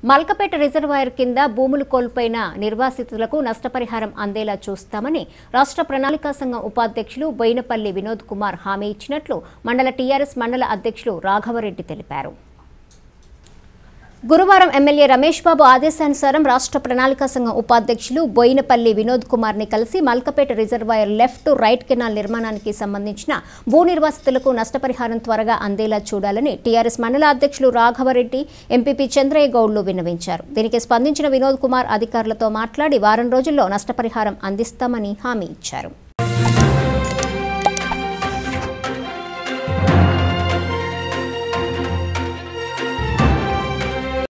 Malkapet reservoir కింద భూములు కోల్పోయిన నిర్వాసితులకు నష్టపరిహారం అందేలా చూస్తామని రాష్ట్ర ప్రణాళికా సంఘం ఉపాధ్యక్షులు బోయినపల్లి వినోద్ కుమార్ హామీ ఇచ్చినట్లు మండల టీఆర్ఎస్ మండల అధ్యక్షులు రాఘవరెడ్డి తెలిపారు గురువారం ఎమ్మెల్యే రమేష్ బాబు ఆదేశానుసారం రాష్ట్ర ప్రణాళికా సంఘం ఉపాధ్యక్షులు బోయినపల్లి వినోద్ కుమార్ ని కలిసి Malkapeta reservoir left right canal నిర్మాణానికి సంబంధించిన భూ నిర్వాసితులకు నష్టపరిహారం త్వరగా అందేలా చూడాలని టీఆర్ఎస్ మండల అధ్యక్షులు రాఘవరెడ్డి ఎంపీపీ చంద్రయ్య గౌడ్లు విన్నవించారు దీనికి స్పందించిన వినోద్ కుమార్ అధికారులతో మాట్లాడి వారం రోజుల్లో నష్టపరిహారం అందిస్తామని హామీ ఇచ్చారు